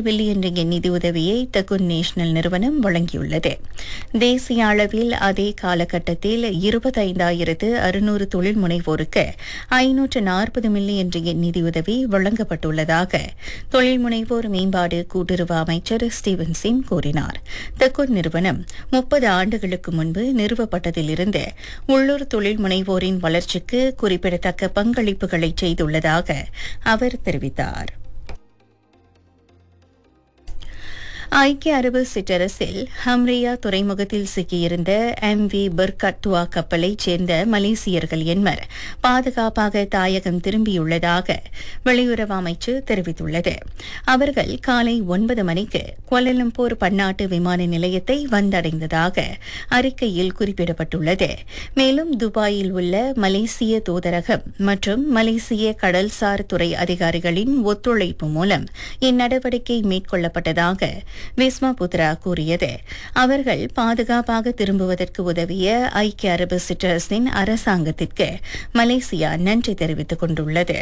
billion ringgit நிதியுதவியை தகுன் national நிறுவனம் வழங்கியுள்ளது தேசிய அளவில் அதே காலகட்டத்தில் இருபத்தைந்தாயிரத்து அறுநூறு தொழில் முனைவோருக்கு ஐநூற்று நாற்பது மில்லியன் ரிங்கிட் நிதியுதவி வழங்கப்பட்டுள்ளதாக தொழில் முனைவோர் மேம்பாடு கூட்டுறவு அமைச்சர் ஸ்டீவன் சிங் கூறினார் தகுன் நிறுவனம் முப்பது ஆண்டுகளுக்கு முன்பு நிறுவப்பட்டதிலிருந்து உள்ளூர் தொழில் முனைவோரின் வளர்ச்சிக்கு குறிப்பிடத்தக்க பங்களிப்புகளை செய்துள்ளதாக அவர் தெரிவித்தார் ஐக்கிய அரபு சிற்றரசில் ஹம்ரியா துறைமுகத்தில் சிக்கியிருந்த எம் வி பர்கட்வா கப்பலைச் சேர்ந்த மலேசியர்கள் எண்மர் பாதுகாப்பாக தாயகம் திரும்பியுள்ளதாக வெளியுறவு அமைச்சு தெரிவித்துள்ளது அவர்கள் காலை ஒன்பது மணிக்கு கோலலம்பூர் பன்னாட்டு விமான நிலையத்தை வந்தடைந்ததாக அறிக்கையில் குறிப்பிடப்பட்டுள்ளது மேலும் துபாயில் உள்ள மலேசிய தூதரகம் மற்றும் மலேசிய கடல்சார் துறை அதிகாரிகளின் ஒத்துழைப்பு மூலம் இந்நடவடிக்கை மேற்கொள்ளப்பட்டதாக விஸ்மா புத்ரா கூறியது அவர்கள் பாதுகாப்பாக திரும்புவதற்கு உதவிய ஐக்கிய அரபு சிற்றரசின் அரசாங்கத்திற்கு மலேசியா நன்றி தெரிவித்துக் கொண்டுள்ளது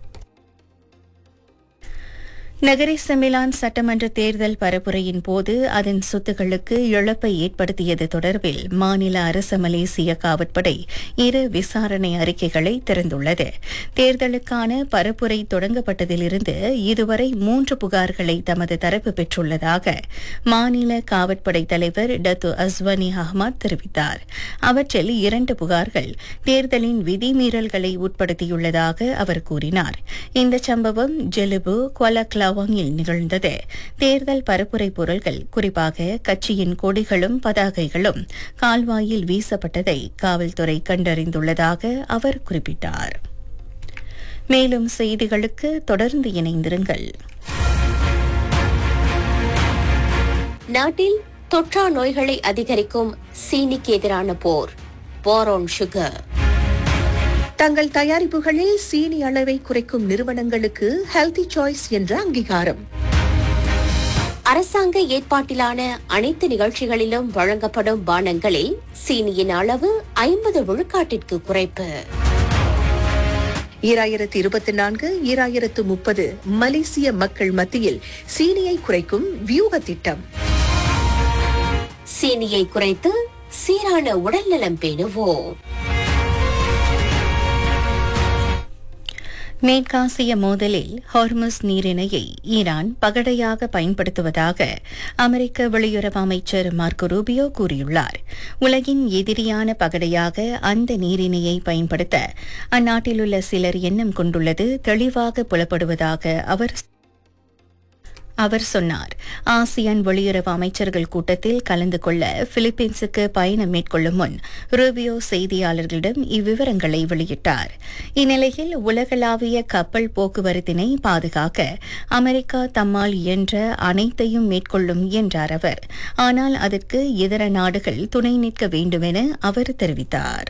நகரி செமிலான் சட்டமன்ற தேர்தல் பரப்புரையின் போது அதன் சொத்துக்களுக்கு இழப்பை ஏற்படுத்தியது தொடர்பில் மாநில அரச மலேசிய காவற்படை இரு விசாரணை அறிக்கைகளை திறந்துள்ளது தேர்தலுக்கான பரப்புரை தொடங்கப்பட்டதிலிருந்து இதுவரை மூன்று புகார்களை தமது தரப்பு பெற்றுள்ளதாக மாநில காவற்படை தலைவர் டத்து அஸ்வானி அஹ்மத் தெரிவித்தார் அவற்றில் இரண்டு புகார்கள் தேர்தலின் விதிமீறல்களை உட்படுத்தியுள்ளதாக அவர் கூறினார் இந்த சம்பவம் ஜெலுபு குவலக்லா தவாங்கில் நிகழ்ந்தது தேர்தல் பரப்புரை பொருள்கள் குறிப்பாக கட்சியின் கொடிகளும் பதாகைகளும் கால்வாயில் வீசப்பட்டதை காவல்துறை கண்டறிந்துள்ளதாக அவர் குறிப்பிட்டார் மேலும் செய்திகளுக்கு தொடர்ந்து இணைந்திருங்கள் நாட்டில் தொற்றா நோய்களை அதிகரிக்கும் சீனிக்கு எதிரான போர் போரோன் சுகர் தங்கள் தயாரிப்புகளில் சீனி அளவை குறைக்கும் நிறுவனங்களுக்கு ஹெல்தி சாய்ஸ் என்ற அங்கீகாரம் அரசாங்க ஏற்பாட்டிலான அனைத்து நிகழ்ச்சிகளிலும் வழங்கப்படும் பானங்களில் சீனியின் அளவு ஐம்பது விழுக்காட்டிற்கு குறைப்பு ஈராயிரத்து இருபத்தி நான்கு ஈராயிரத்து முப்பது மலேசிய மக்கள் மத்தியில் சீனியை குறைக்கும் வியூக திட்டம் சீனியை குறைத்து சீரான உடல்நலம் பேணுவோம் மேற்காசிய மோதலில் ஹார்முஸ் நீரிணையை ஈரான் பகடையாக பயன்படுத்துவதாக அமெரிக்க வெளியுறவு அமைச்சர் மார்க்கோ ரூபியோ கூறியுள்ளார் உலகின் எதிரியான பகடையாக அந்த நீரிணையை பயன்படுத்த அந்நாட்டிலுள்ள சிலர் எண்ணம் கொண்டுள்ளது தெளிவாக புலப்படுவதாக அவர் அவர் சொன்னார் ஆசியான் வெளியுறவு அமைச்சர்கள் கூட்டத்தில் கலந்து கொள்ள பிலிப்பீன்ஸுக்கு பயணம் மேற்கொள்ளும் முன் ரூபியோ செய்தியாளர்களிடம் இவ்விவரங்களை வெளியிட்டார் இந்நிலையில் உலகளாவிய கப்பல் போக்குவரத்தினை பாதுகாக்க அமெரிக்கா தம்மால் இயன்ற அனைத்தையும் மேற்கொள்ளும் என்றார் அவர் ஆனால் அதற்கு இதர நாடுகள் துணை நிற்க வேண்டுமென அவர் தெரிவித்தார்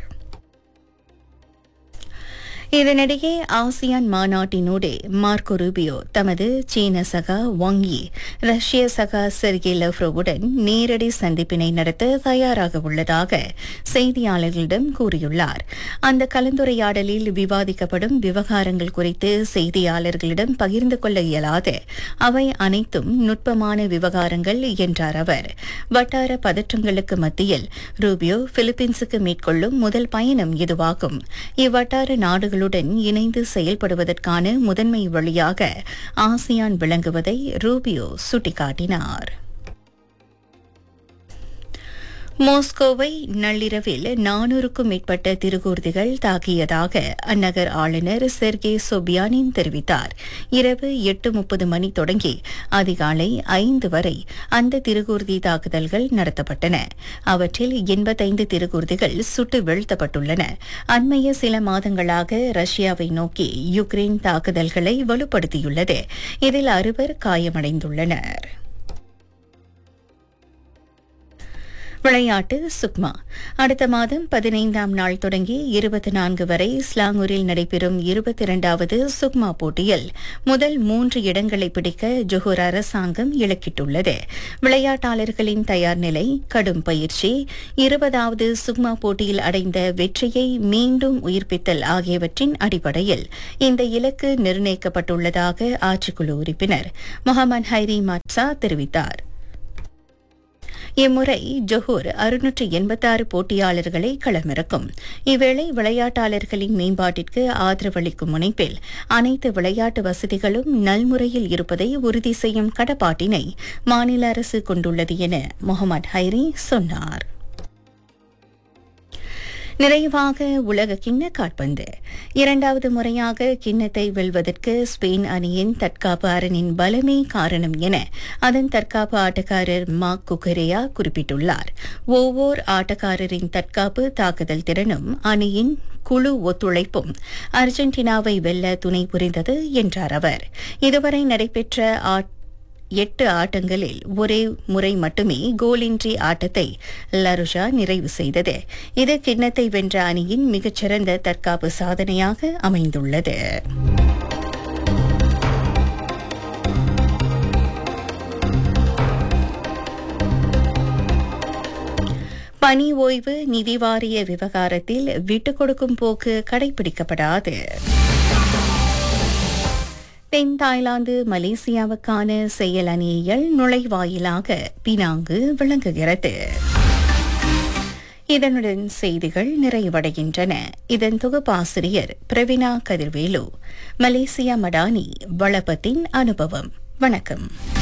இதனிடையே ஆசியான் மாநாட்டினூடே மார்க்கோ ரூபியோ தமது சீன சகா வாங் யி ரஷ்ய சகா செர்கே லவ்ரோவுடன் நேரடி சந்திப்பினை நடத்த தயாராக உள்ளதாக செய்தியாளர்களிடம் கூறியுள்ளார் அந்த கலந்துரையாடலில் விவாதிக்கப்படும் விவகாரங்கள் குறித்து செய்தியாளர்களிடம் பகிர்ந்து கொள்ள இயலாது அவை அனைத்தும் நுட்பமான விவகாரங்கள் என்றார் அவர் வட்டார பதற்றங்களுக்கு மத்தியில் ரூபியோ பிலிப்பீன்ஸுக்கு மேற்கொள்ளும் முதல் பயணம் இதுவாகும் இவ்வட்டார நாடுகள் நாடுகளுடன் இணைந்து செயல்படுவதற்கான முதன்மை வழியாக ஆசியான் விளங்குவதை ரூபியோ சுட்டிக்காட்டினார் மோஸ்கோவை நள்ளிரவில் நானூறுக்கும் மேற்பட்ட திருகூர்திகள் தாக்கியதாக அந்நகர் ஆளுநர் செர்கே சொபியானின் தெரிவித்தார் இரவு எட்டு முப்பது மணி தொடங்கி அதிகாலை ஐந்து வரை அந்த திருகூர்தி தாக்குதல்கள் நடத்தப்பட்டன அவற்றில் எண்பத்தைந்து திருகூர்திகள் சுட்டு வீழ்த்தப்பட்டுள்ளன அண்மைய சில மாதங்களாக ரஷ்யாவை நோக்கி யுக்ரைன் தாக்குதல்களை வலுப்படுத்தியுள்ளது இதில் அறுவர் காயமடைந்துள்ளனர் விளையாட்டு சுக்மா அடுத்த மாதம் பதினைந்தாம் நாள் தொடங்கி இருபத்தி நான்கு வரை ஸ்லாங்கூரில் நடைபெறும் இருபத்தி இரண்டாவது சுக்மா போட்டியில் முதல் மூன்று இடங்களை பிடிக்க ஜொஹூர் அரசாங்கம் இலக்கிட்டுள்ளது விளையாட்டாளர்களின் தயார் நிலை கடும் பயிற்சி இருபதாவது சுக்மா போட்டியில் அடைந்த வெற்றியை மீண்டும் உயிர்ப்பித்தல் ஆகியவற்றின் அடிப்படையில் இந்த இலக்கு நிர்ணயிக்கப்பட்டுள்ளதாக ஆட்சிக்குழு உறுப்பினர் முகமது ஹைரி மாட்சா தெரிவித்தார் இம்முறை ஜொஹூர் அறுநூற்று எண்பத்தாறு போட்டியாளர்களை களமிறக்கும் இவ்வேளை விளையாட்டாளர்களின் மேம்பாட்டிற்கு ஆதரவளிக்கும் முனைப்பில் அனைத்து விளையாட்டு வசதிகளும் நல்முறையில் இருப்பதை உறுதி செய்யும் கடப்பாட்டினை மாநில அரசு கொண்டுள்ளது என முகமது ஹைரி சொன்னார் நிறைவாக உலக கிண்ண காற்பந்து இரண்டாவது முறையாக கிண்ணத்தை வெல்வதற்கு ஸ்பெயின் அணியின் தற்காப்பு அரணின் பலமே காரணம் என அதன் தற்காப்பு ஆட்டக்காரர் மார்க் குகரேயா குறிப்பிட்டுள்ளார் ஒவ்வொரு ஆட்டக்காரரின் தற்காப்பு தாக்குதல் திறனும் அணியின் குழு ஒத்துழைப்பும் அர்ஜென்டினாவை வெல்ல துணை புரிந்தது என்றார் அவர் இதுவரை நடைபெற்ற ஆட்ட எட்டு ஆட்டங்களில் ஒரே முறை மட்டுமே கோலின்றி ஆட்டத்தை லருஷா நிறைவு செய்தது இது கிண்ணத்தை வென்ற அணியின் மிகச்சிறந்த தற்காப்பு சாதனையாக அமைந்துள்ளது பணி ஓய்வு நிதி வாரிய விவகாரத்தில் விட்டுக் கொடுக்கும் போக்கு கடைபிடிக்கப்படாது தென் தாய்லாந்து மலேசியாவுக்கான செயல் அணியியல் நுழைவாயிலாக பினாங்கு விளங்குகிறது இதனுடன் செய்திகள் நிறைவடைகின்றன இதன் தொகுப்பாசிரியர் பிரவீனா கதிர்வேலு மலேசியா மடானி வளப்பத்தின் அனுபவம் வணக்கம்